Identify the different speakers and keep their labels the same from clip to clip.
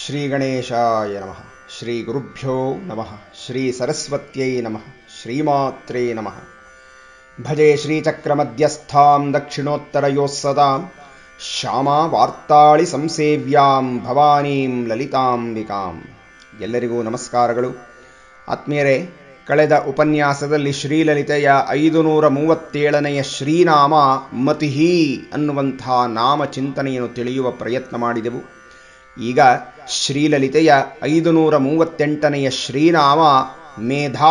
Speaker 1: ಶ್ರೀ ಗಣೇಶಾಯ ನಮಃ ಶ್ರೀ ಗುರುಭ್ಯೋ ನಮಃ ಶ್ರೀ ಸರಸ್ವತ್ಯೈ ನಮಃ ಶ್ರೀಮಾತ್ರೇ ನಮಃ ಭಜೆ ಶ್ರೀಚಕ್ರಮಧ್ಯಸ್ಥಾಂ ದಕ್ಷಿಣೋತ್ತರಯೋಃ ಸದಾಂ ಶ್ಯಾಮಾ ವಾರ್ತಾಳಿ ಸಂಸೇವ್ಯಾಂ ಭವಾನೀಂ ಲಲಿತಾಂಬಿಕಾಂ ಎಲ್ಲರಿಗೂ ನಮಸ್ಕಾರಗಳು ಆತ್ಮೀಯರೇ ಕಳೆದ ಉಪನ್ಯಾಸದಲ್ಲಿ ಶ್ರೀಲಲಿತೆಯ ಐದು ನೂರ ಮೂವತ್ತೇಳನೆಯ ಶ್ರೀನಾಮ ಮತಿಹಿ ಅನ್ನುವಂಥ ನಾಮ ಚಿಂತನೆಯನ್ನು ತಿಳಿಯುವ ಪ್ರಯತ್ನ ಮಾಡಿದೆವು ಈಗ ಶ್ರೀಲಲಿತೆಯ ಐದು ನೂರ ಮೂವತ್ತೆಂಟನೆಯ ಶ್ರೀನಾಮ ಮೇಧಾ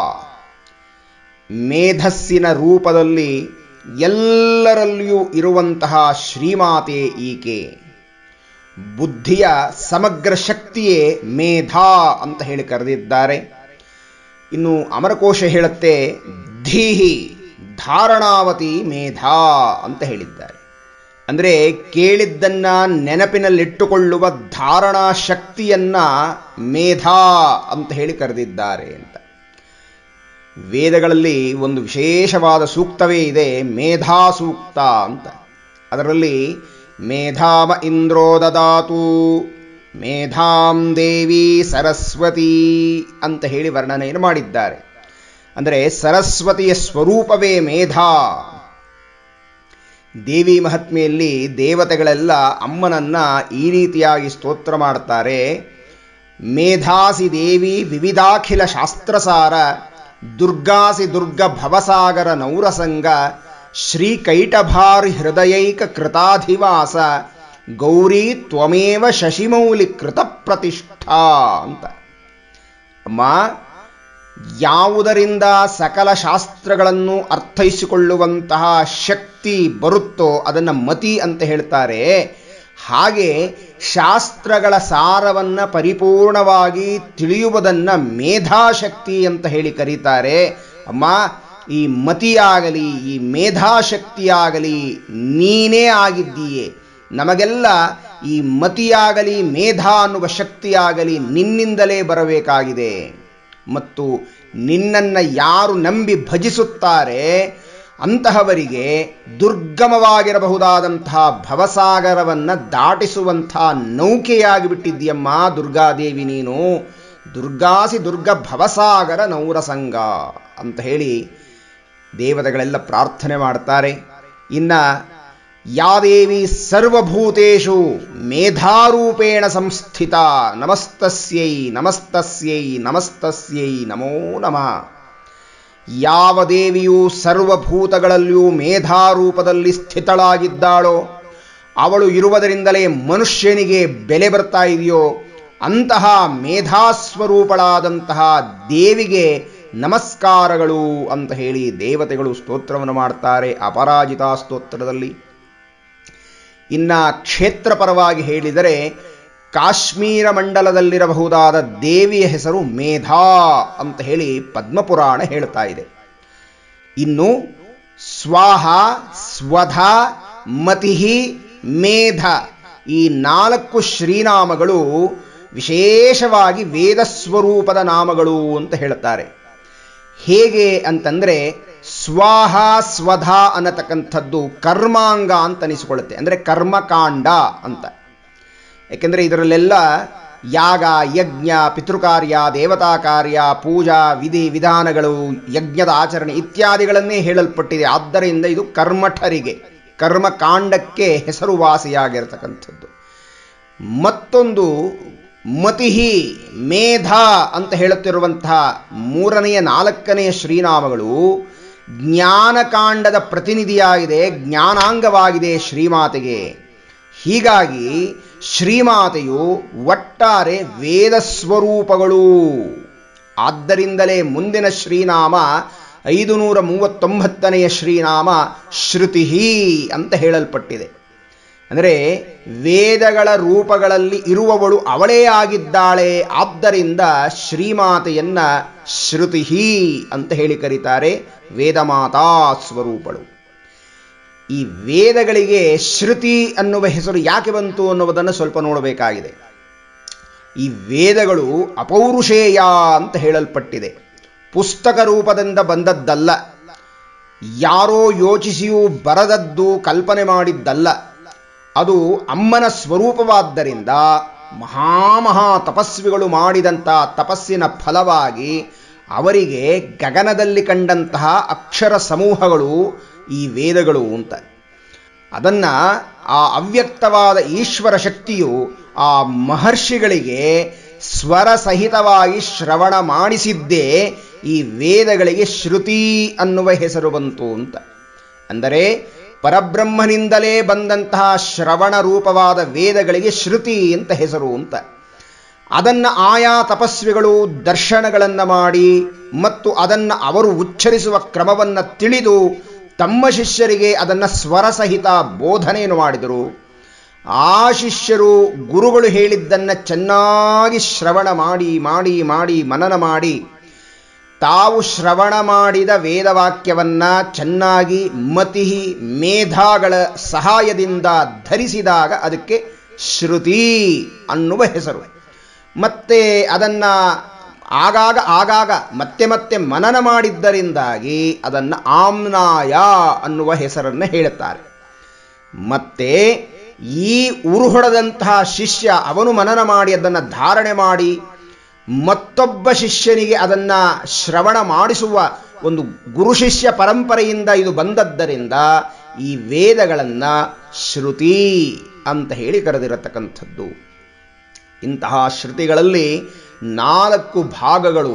Speaker 1: ಮೇಧಸ್ಸಿನ ರೂಪದಲ್ಲಿ ಎಲ್ಲರಲ್ಲಿಯೂ ಇರುವಂತಹ ಶ್ರೀಮಾತೆ ಈಕೆ ಬುದ್ಧಿಯ ಸಮಗ್ರ ಶಕ್ತಿಯೇ ಮೇಧಾ ಅಂತ ಹೇಳಿ ಕರೆದಿದ್ದಾರೆ ಇನ್ನು ಅಮರಕೋಶ ಹೇಳುತ್ತೆ ಧೀಹಿ ಧಾರಣಾವತಿ ಮೇಧಾ ಅಂತ ಹೇಳಿದ್ದಾರೆ ಅಂದರೆ ಕೇಳಿದ್ದನ್ನ ನೆನಪಿನಲ್ಲಿಟ್ಟುಕೊಳ್ಳುವ ಧಾರಣಾ ಶಕ್ತಿಯನ್ನ ಮೇಧಾ ಅಂತ ಹೇಳಿ ಕರೆದಿದ್ದಾರೆ ಅಂತ ವೇದಗಳಲ್ಲಿ ಒಂದು ವಿಶೇಷವಾದ ಸೂಕ್ತವೇ ಇದೆ ಮೇಧಾ ಸೂಕ್ತ ಅಂತ ಅದರಲ್ಲಿ ಮೇಧಾಮ ಇಂದ್ರೋ ದದಾತು ಮೇಧಾಂ ದೇವಿ ಸರಸ್ವತಿ ಅಂತ ಹೇಳಿ ವರ್ಣನೆಯನ್ನು ಮಾಡಿದ್ದಾರೆ ಅಂದರೆ ಸರಸ್ವತಿಯ ಸ್ವರೂಪವೇ ಮೇಧಾ ದೇವಿ ಮಹಾತ್ಮೆಯಲ್ಲಿ ದೇವತೆಗಳೆಲ್ಲ ಅಮ್ಮನನ್ನ ಈ ರೀತಿಯಾಗಿ ಸ್ತೋತ್ರ ಮಾಡ್ತಾರೆ ಮೇಧಾಸಿ ದೇವಿ ವಿವಿಧಾಖಿಲ ಶಾಸ್ತ್ರಸಾರ ದುರ್ಗಾಸಿ ದುರ್ಗ ಭವಸಾಗರ ನೌರಸಂಗ ಶ್ರೀ ಕೈಟಭಾರಿ ಹೃದಯೈಕ ಕೃತಾಧಿವಾಸ ಗೌರಿ ತ್ವಮೇವ ಶಶಿಮೌಲಿ ಕೃತ ಪ್ರತಿಷ್ಠಾ ಅಂತ ಅಮ್ಮ ಯಾವುದರಿಂದ ಸಕಲ ಶಾಸ್ತ್ರಗಳನ್ನು ಅರ್ಥೈಸಿಕೊಳ್ಳುವಂತಹ ಶಕ್ತಿ ಬರುತ್ತೋ ಅದನ್ನು ಮತಿ ಅಂತ ಹೇಳ್ತಾರೆ ಹಾಗೆ ಶಾಸ್ತ್ರಗಳ ಸಾರವನ್ನು ಪರಿಪೂರ್ಣವಾಗಿ ತಿಳಿಯುವುದನ್ನು ಮೇಧಾಶಕ್ತಿ ಅಂತ ಹೇಳಿ ಕರೀತಾರೆ ಅಮ್ಮ ಈ ಮತಿಯಾಗಲಿ ಈ ಮೇಧಾಶಕ್ತಿಯಾಗಲಿ ನೀನೇ ಆಗಿದ್ದೀಯೇ ನಮಗೆಲ್ಲ ಈ ಮತಿಯಾಗಲಿ ಮೇಧಾ ಅನ್ನುವ ಶಕ್ತಿಯಾಗಲಿ ನಿನ್ನಿಂದಲೇ ಬರಬೇಕಾಗಿದೆ ಮತ್ತು ನಿನ್ನನ್ನು ಯಾರು ನಂಬಿ ಭಜಿಸುತ್ತಾರೆ ಅಂತಹವರಿಗೆ ದುರ್ಗಮವಾಗಿರಬಹುದಾದಂತಹ ಭವಸಾಗರವನ್ನು ದಾಟಿಸುವಂತಹ ನೌಕೆಯಾಗಿ ಬಿಟ್ಟಿದ್ದೀಯಮ್ಮ ದುರ್ಗಾದೇವಿ ನೀನು ದುರ್ಗಾಸಿ ದುರ್ಗ ಭವಸಾಗರ ನೌರಸಂಗ ಅಂತ ಹೇಳಿ ದೇವತೆಗಳೆಲ್ಲ ಪ್ರಾರ್ಥನೆ ಮಾಡ್ತಾರೆ ಇನ್ನ ಯಾದೇವಿ ಸರ್ವಭೂತೇಷು ಮೇಧಾರೂಪೇಣ ಸಂಸ್ಥಿತ ನಮಸ್ತಸ್ಯೈ ನಮಸ್ತಸ್ಯೈ ನಮಸ್ತಸ್ಯೈ ನಮೋ ನಮಃ ಯಾವ ದೇವಿಯು ಸರ್ವಭೂತಗಳಲ್ಲಿಯೂ ಮೇಧಾರೂಪದಲ್ಲಿ ಸ್ಥಿತಳಾಗಿದ್ದಾಳೋ ಅವಳು ಇರುವುದರಿಂದಲೇ ಮನುಷ್ಯನಿಗೆ ಬೆಲೆ ಬರ್ತಾ ಇದೆಯೋ ಅಂತಹ ಮೇಧಾಸ್ವರೂಪಳಾದಂತಹ ದೇವಿಗೆ ನಮಸ್ಕಾರಗಳು ಅಂತ ಹೇಳಿ ದೇವತೆಗಳು ಸ್ತೋತ್ರವನ್ನು ಮಾಡ್ತಾರೆ ಅಪರಾಜಿತಾ ಸ್ತೋತ್ರದಲ್ಲಿ ಇನ್ನ ಕ್ಷೇತ್ರ ಪರವಾಗಿ ಹೇಳಿದರೆ ಕಾಶ್ಮೀರ ಮಂಡಲದಲ್ಲಿರಬಹುದಾದ ದೇವಿಯ ಹೆಸರು ಮೇಧಾ ಅಂತ ಹೇಳಿ ಪದ್ಮಪುರಾಣ ಹೇಳ್ತಾ ಇದೆ ಇನ್ನು ಸ್ವಾಹ ಸ್ವಧ ಮತಿಹಿ ಮೇಧ ಈ ನಾಲ್ಕು ಶ್ರೀನಾಮಗಳು ವಿಶೇಷವಾಗಿ ವೇದಸ್ವರೂಪದ ನಾಮಗಳು ಅಂತ ಹೇಳ್ತಾರೆ ಹೇಗೆ ಅಂತಂದ್ರೆ ಸ್ವಾಹ ಸ್ವಧ ಅನ್ನತಕ್ಕಂಥದ್ದು ಕರ್ಮಾಂಗ ಅಂತ ಅನಿಸಿಕೊಳ್ಳುತ್ತೆ ಅಂದರೆ ಕರ್ಮಕಾಂಡ ಅಂತ ಯಾಕೆಂದರೆ ಇದರಲ್ಲೆಲ್ಲ ಯಾಗ ಯಜ್ಞ ಪಿತೃಕಾರ್ಯ ದೇವತಾ ಕಾರ್ಯ ಪೂಜಾ ವಿಧಿ ವಿಧಾನಗಳು ಯಜ್ಞದ ಆಚರಣೆ ಇತ್ಯಾದಿಗಳನ್ನೇ ಹೇಳಲ್ಪಟ್ಟಿದೆ ಆದ್ದರಿಂದ ಇದು ಕರ್ಮಠರಿಗೆ ಕರ್ಮಕಾಂಡಕ್ಕೆ ಹೆಸರುವಾಸಿಯಾಗಿರ್ತಕ್ಕಂಥದ್ದು ಮತ್ತೊಂದು ಮತಿಹಿ ಮೇಧ ಅಂತ ಹೇಳುತ್ತಿರುವಂತಹ ಮೂರನೆಯ ನಾಲ್ಕನೆಯ ಶ್ರೀನಾಮಗಳು ಜ್ಞಾನಕಾಂಡದ ಪ್ರತಿನಿಧಿಯಾಗಿದೆ ಜ್ಞಾನಾಂಗವಾಗಿದೆ ಶ್ರೀಮಾತೆಗೆ ಹೀಗಾಗಿ ಶ್ರೀಮಾತೆಯು ಒಟ್ಟಾರೆ ವೇದ ಸ್ವರೂಪಗಳು ಆದ್ದರಿಂದಲೇ ಮುಂದಿನ ಶ್ರೀನಾಮ ಐದು ನೂರ ಮೂವತ್ತೊಂಬತ್ತನೆಯ ಶ್ರೀನಾಮ ಶ್ರುತಿ ಅಂತ ಹೇಳಲ್ಪಟ್ಟಿದೆ ಅಂದರೆ ವೇದಗಳ ರೂಪಗಳಲ್ಲಿ ಇರುವವಳು ಅವಳೇ ಆಗಿದ್ದಾಳೆ ಆದ್ದರಿಂದ ಶ್ರೀಮಾತೆಯನ್ನ ಶ್ರುತಿ ಅಂತ ಹೇಳಿ ಕರೀತಾರೆ ವೇದಮಾತಾ ಸ್ವರೂಪಳು ಈ ವೇದಗಳಿಗೆ ಶ್ರುತಿ ಅನ್ನುವ ಹೆಸರು ಯಾಕೆ ಬಂತು ಅನ್ನುವುದನ್ನು ಸ್ವಲ್ಪ ನೋಡಬೇಕಾಗಿದೆ ಈ ವೇದಗಳು ಅಪೌರುಷೇಯ ಅಂತ ಹೇಳಲ್ಪಟ್ಟಿದೆ ಪುಸ್ತಕ ರೂಪದಿಂದ ಬಂದದ್ದಲ್ಲ ಯಾರೋ ಯೋಚಿಸಿಯೂ ಬರದದ್ದು ಕಲ್ಪನೆ ಮಾಡಿದ್ದಲ್ಲ ಅದು ಅಮ್ಮನ ಸ್ವರೂಪವಾದ್ದರಿಂದ ಮಹಾಮಹಾ ತಪಸ್ವಿಗಳು ಮಾಡಿದಂಥ ತಪಸ್ಸಿನ ಫಲವಾಗಿ ಅವರಿಗೆ ಗಗನದಲ್ಲಿ ಕಂಡಂತಹ ಅಕ್ಷರ ಸಮೂಹಗಳು ಈ ವೇದಗಳು ಅಂತ ಅದನ್ನ ಆ ಅವ್ಯಕ್ತವಾದ ಈಶ್ವರ ಶಕ್ತಿಯು ಆ ಮಹರ್ಷಿಗಳಿಗೆ ಸ್ವರ ಸಹಿತವಾಗಿ ಶ್ರವಣ ಮಾಡಿಸಿದ್ದೇ ಈ ವೇದಗಳಿಗೆ ಶ್ರುತಿ ಅನ್ನುವ ಹೆಸರು ಬಂತು ಅಂತ ಅಂದರೆ ಪರಬ್ರಹ್ಮನಿಂದಲೇ ಬಂದಂತಹ ಶ್ರವಣ ರೂಪವಾದ ವೇದಗಳಿಗೆ ಶ್ರುತಿ ಅಂತ ಹೆಸರು ಅಂತ ಅದನ್ನ ಆಯಾ ತಪಸ್ವಿಗಳು ದರ್ಶನಗಳನ್ನು ಮಾಡಿ ಮತ್ತು ಅದನ್ನು ಅವರು ಉಚ್ಚರಿಸುವ ಕ್ರಮವನ್ನು ತಿಳಿದು ತಮ್ಮ ಶಿಷ್ಯರಿಗೆ ಅದನ್ನು ಸ್ವರಸಹಿತ ಬೋಧನೆಯನ್ನು ಮಾಡಿದರು ಆ ಶಿಷ್ಯರು ಗುರುಗಳು ಹೇಳಿದ್ದನ್ನು ಚೆನ್ನಾಗಿ ಶ್ರವಣ ಮಾಡಿ ಮಾಡಿ ಮಾಡಿ ಮನನ ಮಾಡಿ ತಾವು ಶ್ರವಣ ಮಾಡಿದ ವೇದವಾಕ್ಯವನ್ನ ಚೆನ್ನಾಗಿ ಮತಿ ಮೇಧಾಗಳ ಸಹಾಯದಿಂದ ಧರಿಸಿದಾಗ ಅದಕ್ಕೆ ಶ್ರುತಿ ಅನ್ನುವ ಹೆಸರು ಮತ್ತೆ ಅದನ್ನ ಆಗಾಗ ಆಗಾಗ ಮತ್ತೆ ಮತ್ತೆ ಮನನ ಮಾಡಿದ್ದರಿಂದಾಗಿ ಅದನ್ನು ಆಮ್ನಾಯ ಅನ್ನುವ ಹೆಸರನ್ನು ಹೇಳುತ್ತಾರೆ ಮತ್ತೆ ಈ ಉರುಹೊಡೆದಂತಹ ಶಿಷ್ಯ ಅವನು ಮನನ ಮಾಡಿ ಅದನ್ನು ಧಾರಣೆ ಮಾಡಿ ಮತ್ತೊಬ್ಬ ಶಿಷ್ಯನಿಗೆ ಅದನ್ನ ಶ್ರವಣ ಮಾಡಿಸುವ ಒಂದು ಗುರು ಶಿಷ್ಯ ಪರಂಪರೆಯಿಂದ ಇದು ಬಂದದ್ದರಿಂದ ಈ ವೇದಗಳನ್ನ ಶ್ರುತಿ ಅಂತ ಹೇಳಿ ಕರೆದಿರತಕ್ಕಂಥದ್ದು ಇಂತಹ ಶ್ರುತಿಗಳಲ್ಲಿ ನಾಲ್ಕು ಭಾಗಗಳು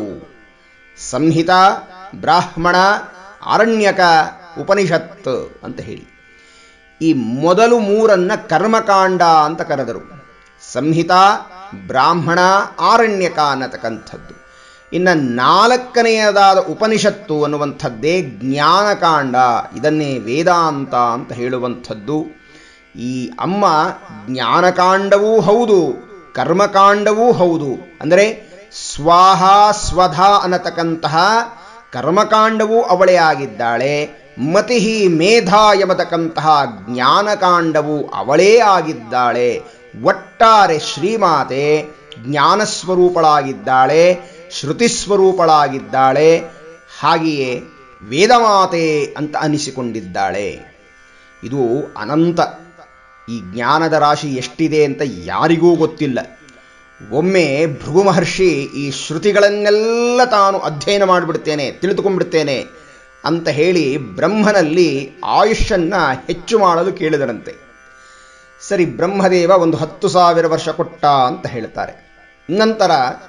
Speaker 1: ಸಂಹಿತ ಬ್ರಾಹ್ಮಣ ಆರಣ್ಯಕ ಉಪನಿಷತ್ ಅಂತ ಹೇಳಿ ಈ ಮೊದಲು ಮೂರನ್ನ ಕರ್ಮಕಾಂಡ ಅಂತ ಕರೆದರು ಸಂಹಿತ ಬ್ರಾಹ್ಮಣ ಆರಣ್ಯಕ ಅನ್ನತಕ್ಕಂಥದ್ದು ಇನ್ನು ನಾಲ್ಕನೆಯದಾದ ಉಪನಿಷತ್ತು ಅನ್ನುವಂಥದ್ದೇ ಜ್ಞಾನಕಾಂಡ ಇದನ್ನೇ ವೇದಾಂತ ಅಂತ ಹೇಳುವಂಥದ್ದು ಈ ಅಮ್ಮ ಜ್ಞಾನಕಾಂಡವೂ ಹೌದು ಕರ್ಮಕಾಂಡವೂ ಹೌದು ಅಂದರೆ ಸ್ವಾಹ ಸ್ವಧ ಅನ್ನತಕ್ಕಂತಹ ಕರ್ಮಕಾಂಡವೂ ಅವಳೇ ಆಗಿದ್ದಾಳೆ ಮತಿಹಿ ಮೇಧ ಎಂಬತಕ್ಕಂತಹ ಜ್ಞಾನಕಾಂಡವು ಅವಳೇ ಆಗಿದ್ದಾಳೆ ಒಟ್ಟಾರೆ ಶ್ರೀಮಾತೆ ಜ್ಞಾನಸ್ವರೂಪಳಾಗಿದ್ದಾಳೆ ಶ್ರುತಿಸ್ವರೂಪಳಾಗಿದ್ದಾಳೆ ಹಾಗೆಯೇ ವೇದಮಾತೆ ಅಂತ ಅನಿಸಿಕೊಂಡಿದ್ದಾಳೆ ಇದು ಅನಂತ ಈ ಜ್ಞಾನದ ರಾಶಿ ಎಷ್ಟಿದೆ ಅಂತ ಯಾರಿಗೂ ಗೊತ್ತಿಲ್ಲ ಒಮ್ಮೆ ಭೃಗು ಮಹರ್ಷಿ ಈ ಶ್ರುತಿಗಳನ್ನೆಲ್ಲ ತಾನು ಅಧ್ಯಯನ ಮಾಡಿಬಿಡ್ತೇನೆ ತಿಳಿದುಕೊಂಡ್ಬಿಡ್ತೇನೆ ಅಂತ ಹೇಳಿ ಬ್ರಹ್ಮನಲ್ಲಿ ಆಯುಷನ್ನ ಹೆಚ್ಚು ಮಾಡಲು ಕೇಳಿದರಂತೆ ಸರಿ ಬ್ರಹ್ಮದೇವ ಒಂದು ಹತ್ತು ಸಾವಿರ ವರ್ಷ ಕೊಟ್ಟ ಅಂತ ಹೇಳ್ತಾರೆ ನಂತರ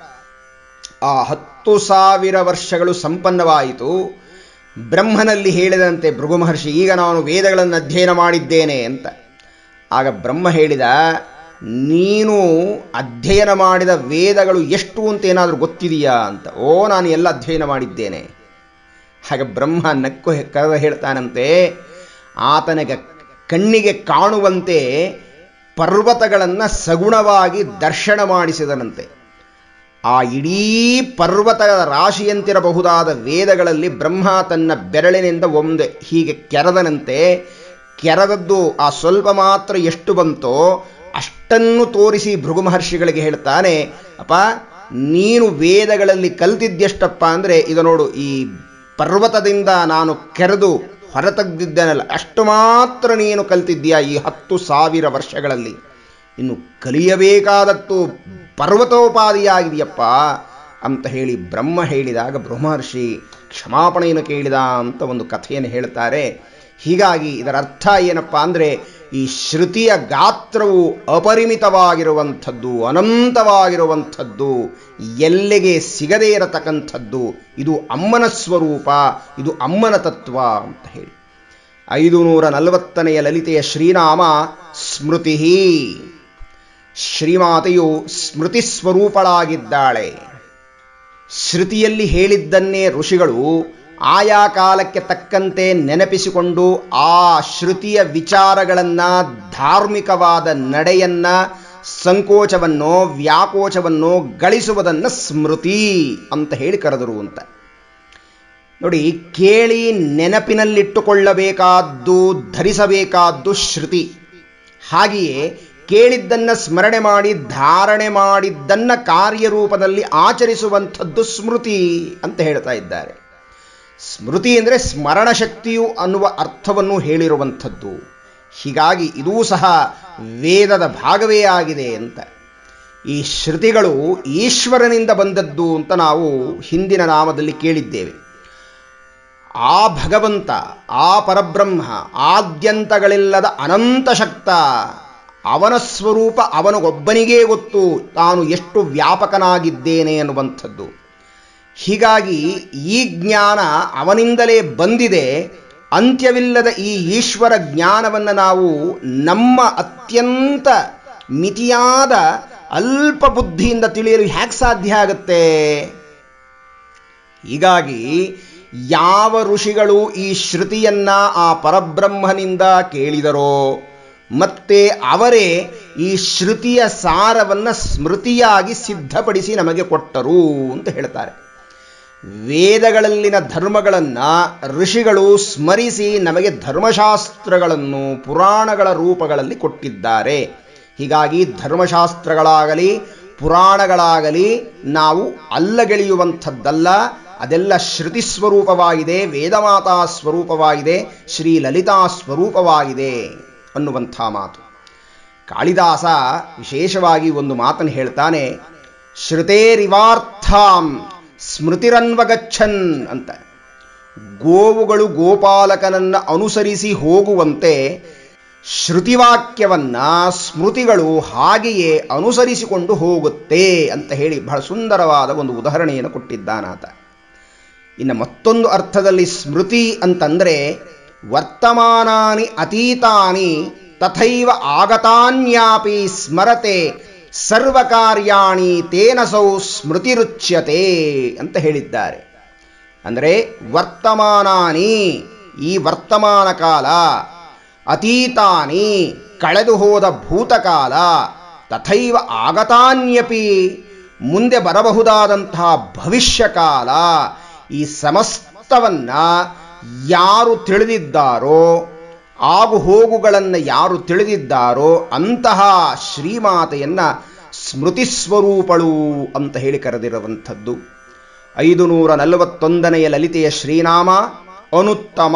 Speaker 1: ಆ ಹತ್ತು ಸಾವಿರ ವರ್ಷಗಳು ಸಂಪನ್ನವಾಯಿತು ಬ್ರಹ್ಮನಲ್ಲಿ ಹೇಳಿದಂತೆ ಭೃಗು ಮಹರ್ಷಿ ಈಗ ನಾನು ವೇದಗಳನ್ನು ಅಧ್ಯಯನ ಮಾಡಿದ್ದೇನೆ ಅಂತ ಆಗ ಬ್ರಹ್ಮ ಹೇಳಿದ ನೀನು ಅಧ್ಯಯನ ಮಾಡಿದ ವೇದಗಳು ಎಷ್ಟು ಅಂತ ಏನಾದರೂ ಗೊತ್ತಿದೆಯಾ ಅಂತ ಓ ನಾನು ಎಲ್ಲ ಅಧ್ಯಯನ ಮಾಡಿದ್ದೇನೆ ಹಾಗೆ ಬ್ರಹ್ಮ ನಕ್ಕು ಕರೆದ ಹೇಳ್ತಾನಂತೆ ಆತನಿಗೆ ಕಣ್ಣಿಗೆ ಕಾಣುವಂತೆ ಪರ್ವತಗಳನ್ನು ಸಗುಣವಾಗಿ ದರ್ಶನ ಮಾಡಿಸಿದನಂತೆ ಆ ಇಡೀ ಪರ್ವತ ರಾಶಿಯಂತಿರಬಹುದಾದ ವೇದಗಳಲ್ಲಿ ಬ್ರಹ್ಮ ತನ್ನ ಬೆರಳಿನಿಂದ ಒಂದು ಹೀಗೆ ಕೆರೆದನಂತೆ ಕೆರೆದದ್ದು ಆ ಸ್ವಲ್ಪ ಮಾತ್ರ ಎಷ್ಟು ಬಂತೋ ಅಷ್ಟನ್ನು ತೋರಿಸಿ ಭೃಗು ಮಹರ್ಷಿಗಳಿಗೆ ಹೇಳ್ತಾನೆ ಅಪ್ಪ ನೀನು ವೇದಗಳಲ್ಲಿ ಕಲ್ತಿದ್ದೆಷ್ಟಪ್ಪ ಅಂದರೆ ಇದು ನೋಡು ಈ ಪರ್ವತದಿಂದ ನಾನು ಕೆರೆದು ಹೊರತೆಗೆದಿದ್ದೇನಲ್ಲ ಅಷ್ಟು ಮಾತ್ರ ನೀನು ಕಲ್ತಿದ್ದೀಯಾ ಈ ಹತ್ತು ಸಾವಿರ ವರ್ಷಗಳಲ್ಲಿ ಇನ್ನು ಕಲಿಯಬೇಕಾದತ್ತು ಪರ್ವತೋಪಾದಿಯಾಗಿದೆಯಪ್ಪ ಅಂತ ಹೇಳಿ ಬ್ರಹ್ಮ ಹೇಳಿದಾಗ ಬ್ರಹ್ಮರ್ಷಿ ಕ್ಷಮಾಪಣೆಯನ್ನು ಕೇಳಿದ ಅಂತ ಒಂದು ಕಥೆಯನ್ನು ಹೇಳ್ತಾರೆ ಹೀಗಾಗಿ ಇದರ ಅರ್ಥ ಏನಪ್ಪ ಅಂದರೆ ಈ ಶ್ರುತಿಯ ಗಾತ್ರವು ಅಪರಿಮಿತವಾಗಿರುವಂಥದ್ದು ಅನಂತವಾಗಿರುವಂಥದ್ದು ಎಲ್ಲೆಗೆ ಸಿಗದೇ ಇರತಕ್ಕಂಥದ್ದು ಇದು ಅಮ್ಮನ ಸ್ವರೂಪ ಇದು ಅಮ್ಮನ ತತ್ವ ಅಂತ ಹೇಳಿ ಐದು ನೂರ ನಲವತ್ತನೆಯ ಲಲಿತೆಯ ಶ್ರೀನಾಮ ಸ್ಮೃತಿ ಶ್ರೀಮಾತೆಯು ಸ್ಮೃತಿ ಸ್ವರೂಪಳಾಗಿದ್ದಾಳೆ ಶ್ರುತಿಯಲ್ಲಿ ಹೇಳಿದ್ದನ್ನೇ ಋಷಿಗಳು ಆಯಾ ಕಾಲಕ್ಕೆ ತಕ್ಕಂತೆ ನೆನಪಿಸಿಕೊಂಡು ಆ ಶ್ರುತಿಯ ವಿಚಾರಗಳನ್ನು ಧಾರ್ಮಿಕವಾದ ನಡೆಯನ್ನ ಸಂಕೋಚವನ್ನು ವ್ಯಾಕೋಚವನ್ನು ಗಳಿಸುವುದನ್ನು ಸ್ಮೃತಿ ಅಂತ ಹೇಳಿ ಕರೆದರು ಅಂತ ನೋಡಿ ಕೇಳಿ ನೆನಪಿನಲ್ಲಿಟ್ಟುಕೊಳ್ಳಬೇಕಾದ್ದು ಧರಿಸಬೇಕಾದ್ದು ಶ್ರುತಿ ಹಾಗೆಯೇ ಕೇಳಿದ್ದನ್ನು ಸ್ಮರಣೆ ಮಾಡಿ ಧಾರಣೆ ಮಾಡಿದ್ದನ್ನ ಕಾರ್ಯರೂಪದಲ್ಲಿ ಆಚರಿಸುವಂಥದ್ದು ಸ್ಮೃತಿ ಅಂತ ಹೇಳ್ತಾ ಇದ್ದಾರೆ ಸ್ಮೃತಿ ಅಂದರೆ ಸ್ಮರಣ ಶಕ್ತಿಯು ಅನ್ನುವ ಅರ್ಥವನ್ನು ಹೇಳಿರುವಂಥದ್ದು ಹೀಗಾಗಿ ಇದೂ ಸಹ ವೇದದ ಭಾಗವೇ ಆಗಿದೆ ಅಂತ ಈ ಶ್ರುತಿಗಳು ಈಶ್ವರನಿಂದ ಬಂದದ್ದು ಅಂತ ನಾವು ಹಿಂದಿನ ನಾಮದಲ್ಲಿ ಕೇಳಿದ್ದೇವೆ ಆ ಭಗವಂತ ಆ ಪರಬ್ರಹ್ಮ ಆದ್ಯಂತಗಳಿಲ್ಲದ ಅನಂತ ಶಕ್ತ ಅವನ ಸ್ವರೂಪ ಅವನಿಗೊಬ್ಬನಿಗೇ ಗೊತ್ತು ತಾನು ಎಷ್ಟು ವ್ಯಾಪಕನಾಗಿದ್ದೇನೆ ಅನ್ನುವಂಥದ್ದು ಹೀಗಾಗಿ ಈ ಜ್ಞಾನ ಅವನಿಂದಲೇ ಬಂದಿದೆ ಅಂತ್ಯವಿಲ್ಲದ ಈ ಈಶ್ವರ ಜ್ಞಾನವನ್ನು ನಾವು ನಮ್ಮ ಅತ್ಯಂತ ಮಿತಿಯಾದ ಅಲ್ಪ ಬುದ್ಧಿಯಿಂದ ತಿಳಿಯಲು ಹ್ಯಾಕ್ ಸಾಧ್ಯ ಆಗುತ್ತೆ ಹೀಗಾಗಿ ಯಾವ ಋಷಿಗಳು ಈ ಶ್ರುತಿಯನ್ನ ಆ ಪರಬ್ರಹ್ಮನಿಂದ ಕೇಳಿದರೋ ಮತ್ತೆ ಅವರೇ ಈ ಶ್ರುತಿಯ ಸಾರವನ್ನು ಸ್ಮೃತಿಯಾಗಿ ಸಿದ್ಧಪಡಿಸಿ ನಮಗೆ ಕೊಟ್ಟರು ಅಂತ ಹೇಳ್ತಾರೆ ವೇದಗಳಲ್ಲಿನ ಧರ್ಮಗಳನ್ನು ಋಷಿಗಳು ಸ್ಮರಿಸಿ ನಮಗೆ ಧರ್ಮಶಾಸ್ತ್ರಗಳನ್ನು ಪುರಾಣಗಳ ರೂಪಗಳಲ್ಲಿ ಕೊಟ್ಟಿದ್ದಾರೆ ಹೀಗಾಗಿ ಧರ್ಮಶಾಸ್ತ್ರಗಳಾಗಲಿ ಪುರಾಣಗಳಾಗಲಿ ನಾವು ಅಲ್ಲಗೆಳೆಯುವಂಥದ್ದಲ್ಲ ಅದೆಲ್ಲ ಶ್ರುತಿ ಸ್ವರೂಪವಾಗಿದೆ ವೇದಮಾತಾ ಸ್ವರೂಪವಾಗಿದೆ ಶ್ರೀ ಲಲಿತಾ ಸ್ವರೂಪವಾಗಿದೆ ಅನ್ನುವಂಥ ಮಾತು ಕಾಳಿದಾಸ ವಿಶೇಷವಾಗಿ ಒಂದು ಮಾತನ್ನು ಹೇಳ್ತಾನೆ ಶ್ರುತೇರಿವಾರ್ಥಾಂ ಸ್ಮೃತಿರನ್ವಗಚ್ಚನ್ ಅಂತ ಗೋವುಗಳು ಗೋಪಾಲಕನನ್ನ ಅನುಸರಿಸಿ ಹೋಗುವಂತೆ ಶ್ರುತಿವಾಕ್ಯವನ್ನ ಸ್ಮೃತಿಗಳು ಹಾಗೆಯೇ ಅನುಸರಿಸಿಕೊಂಡು ಹೋಗುತ್ತೆ ಅಂತ ಹೇಳಿ ಬಹಳ ಸುಂದರವಾದ ಒಂದು ಉದಾಹರಣೆಯನ್ನು ಕೊಟ್ಟಿದ್ದಾನಾತ ಇನ್ನು ಮತ್ತೊಂದು ಅರ್ಥದಲ್ಲಿ ಸ್ಮೃತಿ ಅಂತಂದರೆ ವರ್ತಮಾನಾನಿ ಅತೀತಾನಿ ತಥೈವ ಆಗತಾನ್ಯಾಪಿ ಸ್ಮರತೆ ಸರ್ವಕಾರ್ಯಾಣಿ ತೇನಸೌ ಸ್ಮೃತಿರುಚ್ಯತೆ ಅಂತ ಹೇಳಿದ್ದಾರೆ ಅಂದರೆ ವರ್ತಮಾನಾನಿ ಈ ವರ್ತಮಾನ ಕಾಲ ಅತೀತಾನಿ ಕಳೆದು ಹೋದ ಭೂತಕಾಲ ತಥೈವ ಆಗತಾನ್ಯಪಿ ಮುಂದೆ ಬರಬಹುದಾದಂತಹ ಭವಿಷ್ಯಕಾಲ ಈ ಸಮಸ್ತವನ್ನ ಯಾರು ತಿಳಿದಿದ್ದಾರೋ ಆಗು ಹೋಗುಗಳನ್ನು ಯಾರು ತಿಳಿದಿದ್ದಾರೋ ಅಂತಹ ಶ್ರೀಮಾತೆಯನ್ನ ಸ್ಮೃತಿ ಸ್ವರೂಪಳು ಅಂತ ಹೇಳಿ ಕರೆದಿರುವಂಥದ್ದು ಐದು ನೂರ ನಲವತ್ತೊಂದನೆಯ ಲಲಿತೆಯ ಶ್ರೀನಾಮ ಅನುತ್ತಮ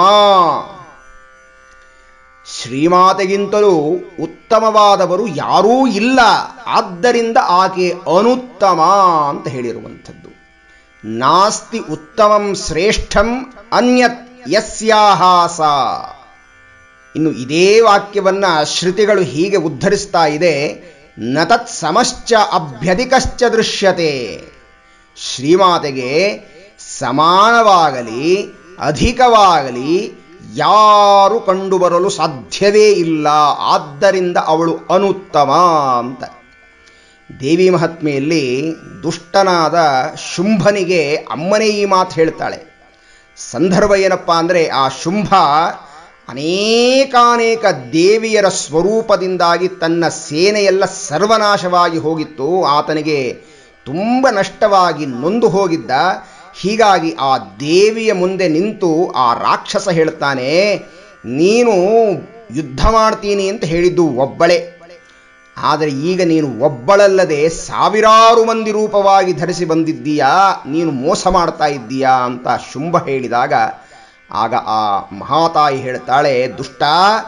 Speaker 1: ಶ್ರೀಮಾತೆಗಿಂತಲೂ ಉತ್ತಮವಾದವರು ಯಾರೂ ಇಲ್ಲ ಆದ್ದರಿಂದ ಆಕೆ ಅನುತ್ತಮ ಅಂತ ಹೇಳಿರುವಂಥದ್ದು ನಾಸ್ತಿ ಉತ್ತಮಂ ಶ್ರೇಷ್ಠಂ ಅನ್ಯತ್ ಯಸ್ಯಾಹಾಸ ಇನ್ನು ಇದೇ ವಾಕ್ಯವನ್ನ ಶ್ರುತಿಗಳು ಹೀಗೆ ಉದ್ಧರಿಸ್ತಾ ಇದೆ ನತತ್ ಸಮಶ್ಚ ಅಭ್ಯಧಿಕಶ್ಚ ದೃಶ್ಯತೆ ಶ್ರೀಮಾತೆಗೆ ಸಮಾನವಾಗಲಿ ಅಧಿಕವಾಗಲಿ ಯಾರು ಕಂಡುಬರಲು ಸಾಧ್ಯವೇ ಇಲ್ಲ ಆದ್ದರಿಂದ ಅವಳು ಅನುತ್ತಮ ಅಂತ ದೇವಿ ಮಹಾತ್ಮೆಯಲ್ಲಿ ದುಷ್ಟನಾದ ಶುಂಭನಿಗೆ ಅಮ್ಮನೇ ಈ ಮಾತು ಹೇಳ್ತಾಳೆ ಸಂದರ್ಭ ಏನಪ್ಪ ಅಂದರೆ ಆ ಶುಂಭ ಅನೇಕಾನೇಕ ದೇವಿಯರ ಸ್ವರೂಪದಿಂದಾಗಿ ತನ್ನ ಸೇನೆಯೆಲ್ಲ ಸರ್ವನಾಶವಾಗಿ ಹೋಗಿತ್ತು ಆತನಿಗೆ ತುಂಬ ನಷ್ಟವಾಗಿ ನೊಂದು ಹೋಗಿದ್ದ ಹೀಗಾಗಿ ಆ ದೇವಿಯ ಮುಂದೆ ನಿಂತು ಆ ರಾಕ್ಷಸ ಹೇಳ್ತಾನೆ ನೀನು ಯುದ್ಧ ಮಾಡ್ತೀನಿ ಅಂತ ಹೇಳಿದ್ದು ಒಬ್ಬಳೇ ಆದರೆ ಈಗ ನೀನು ಒಬ್ಬಳಲ್ಲದೆ ಸಾವಿರಾರು ಮಂದಿ ರೂಪವಾಗಿ ಧರಿಸಿ ಬಂದಿದ್ದೀಯಾ ನೀನು ಮೋಸ ಮಾಡ್ತಾ ಇದ್ದೀಯಾ ಅಂತ ಶುಂಭ ಹೇಳಿದಾಗ ಆಗ ಆ ಮಹಾತಾಯಿ ಹೇಳ್ತಾಳೆ ದುಷ್ಟ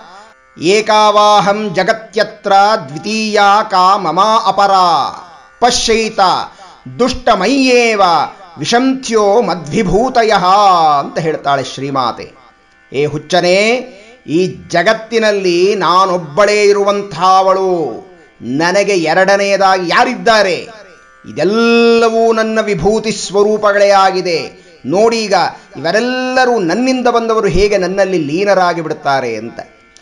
Speaker 1: ಏಕಾವಾಹಂ ಜಗತ್ಯತ್ರ ದ್ವಿತೀಯಾ ಕಾ ಮಮಾ ಅಪರ ಪಶ್ಯೈತ ದುಷ್ಟಮಯ್ಯೇವ ವಿಷಂತ್ಯೋ ಮದ್ವಿಭೂತಯ ಅಂತ ಹೇಳ್ತಾಳೆ ಶ್ರೀಮಾತೆ ಏ ಹುಚ್ಚನೇ ಈ ಜಗತ್ತಿನಲ್ಲಿ ನಾನೊಬ್ಬಳೇ ಇರುವಂಥವಳು ನನಗೆ ಎರಡನೆಯದಾಗಿ ಯಾರಿದ್ದಾರೆ ಇದೆಲ್ಲವೂ ನನ್ನ ವಿಭೂತಿ ಸ್ವರೂಪಗಳೇ ಆಗಿದೆ ನೋಡೀಗ ಇವರೆಲ್ಲರೂ ನನ್ನಿಂದ ಬಂದವರು ಹೇಗೆ ನನ್ನಲ್ಲಿ ಲೀನರಾಗಿ ಬಿಡುತ್ತಾರೆ ಅಂತ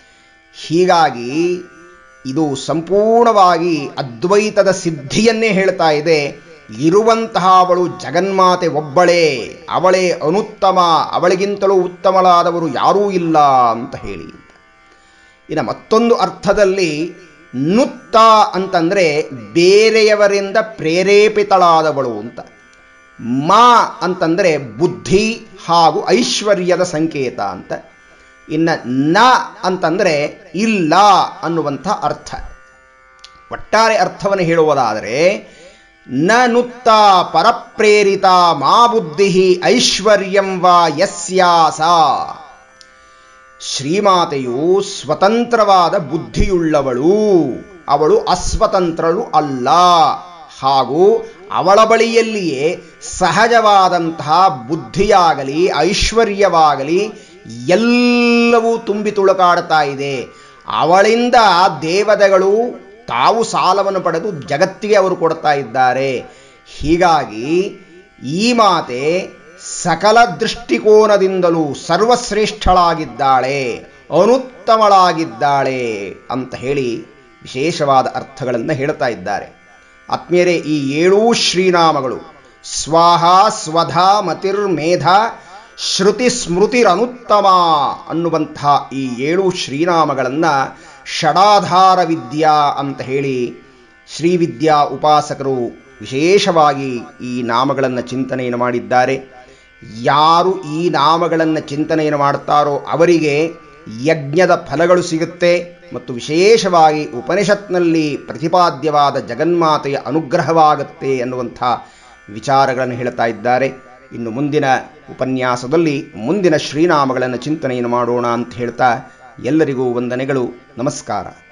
Speaker 1: ಹೀಗಾಗಿ ಇದು ಸಂಪೂರ್ಣವಾಗಿ ಅದ್ವೈತದ ಸಿದ್ಧಿಯನ್ನೇ ಹೇಳ್ತಾ ಇದೆ ಇರುವಂತಹ ಅವಳು ಜಗನ್ಮಾತೆ ಒಬ್ಬಳೇ ಅವಳೇ ಅನುತ್ತಮ ಅವಳಿಗಿಂತಲೂ ಉತ್ತಮಳಾದವರು ಯಾರೂ ಇಲ್ಲ ಅಂತ ಹೇಳಿ ಇನ್ನು ಮತ್ತೊಂದು ಅರ್ಥದಲ್ಲಿ ನುತ್ತ ಅಂತಂದ್ರೆ ಬೇರೆಯವರಿಂದ ಪ್ರೇರೇಪಿತಳಾದವಳು ಅಂತ ಮಾ ಅಂತಂದ್ರೆ ಬುದ್ಧಿ ಹಾಗೂ ಐಶ್ವರ್ಯದ ಸಂಕೇತ ಅಂತ ಇನ್ನು ನ ಅಂತಂದ್ರೆ ಇಲ್ಲ ಅನ್ನುವಂಥ ಅರ್ಥ ಒಟ್ಟಾರೆ ಅರ್ಥವನ್ನು ಹೇಳುವುದಾದರೆ ನ ನುತ್ತ ಪರಪ್ರೇರಿತ ಮಾ ಬುದ್ಧಿ ಐಶ್ವರ್ಯಂ ವಾ ಯಸ್ಯಾಸ ಶ್ರೀಮಾತೆಯು ಸ್ವತಂತ್ರವಾದ ಬುದ್ಧಿಯುಳ್ಳವಳು ಅವಳು ಅಸ್ವತಂತ್ರಳು ಅಲ್ಲ ಹಾಗೂ ಅವಳ ಬಳಿಯಲ್ಲಿಯೇ ಸಹಜವಾದಂತಹ ಬುದ್ಧಿಯಾಗಲಿ ಐಶ್ವರ್ಯವಾಗಲಿ ಎಲ್ಲವೂ ತುಂಬಿ ತುಳುಕಾಡ್ತಾ ಇದೆ ಅವಳಿಂದ ದೇವತೆಗಳು ತಾವು ಸಾಲವನ್ನು ಪಡೆದು ಜಗತ್ತಿಗೆ ಅವರು ಕೊಡ್ತಾ ಇದ್ದಾರೆ ಹೀಗಾಗಿ ಈ ಮಾತೆ ಸಕಲ ದೃಷ್ಟಿಕೋನದಿಂದಲೂ ಸರ್ವಶ್ರೇಷ್ಠಳಾಗಿದ್ದಾಳೆ ಅನುತ್ತಮಳಾಗಿದ್ದಾಳೆ ಅಂತ ಹೇಳಿ ವಿಶೇಷವಾದ ಅರ್ಥಗಳನ್ನು ಹೇಳ್ತಾ ಇದ್ದಾರೆ ಆತ್ಮೀಯರೇ ಈ ಏಳೂ ಶ್ರೀನಾಮಗಳು ಸ್ವಾಹ ಸ್ವಧ ಮತಿರ್ಮೇಧ ಶ್ರುತಿ ಸ್ಮೃತಿರನುತ್ತಮ ಅನ್ನುವಂಥ ಈ ಏಳು ಶ್ರೀನಾಮಗಳನ್ನು ಷಡಾಧಾರ ವಿದ್ಯಾ ಅಂತ ಹೇಳಿ ಶ್ರೀವಿದ್ಯಾ ಉಪಾಸಕರು ವಿಶೇಷವಾಗಿ ಈ ನಾಮಗಳನ್ನು ಚಿಂತನೆಯನ್ನು ಮಾಡಿದ್ದಾರೆ ಯಾರು ಈ ನಾಮಗಳನ್ನು ಚಿಂತನೆಯನ್ನು ಮಾಡ್ತಾರೋ ಅವರಿಗೆ ಯಜ್ಞದ ಫಲಗಳು ಸಿಗುತ್ತೆ ಮತ್ತು ವಿಶೇಷವಾಗಿ ಉಪನಿಷತ್ನಲ್ಲಿ ಪ್ರತಿಪಾದ್ಯವಾದ ಜಗನ್ಮಾತೆಯ ಅನುಗ್ರಹವಾಗುತ್ತೆ ಅನ್ನುವಂಥ ವಿಚಾರಗಳನ್ನು ಹೇಳ್ತಾ ಇದ್ದಾರೆ ಇನ್ನು ಮುಂದಿನ ಉಪನ್ಯಾಸದಲ್ಲಿ ಮುಂದಿನ ಶ್ರೀನಾಮಗಳನ್ನು ಚಿಂತನೆಯನ್ನು ಮಾಡೋಣ ಅಂತ ಹೇಳ್ತಾ ಎಲ್ಲರಿಗೂ ವಂದನೆಗಳು ನಮಸ್ಕಾರ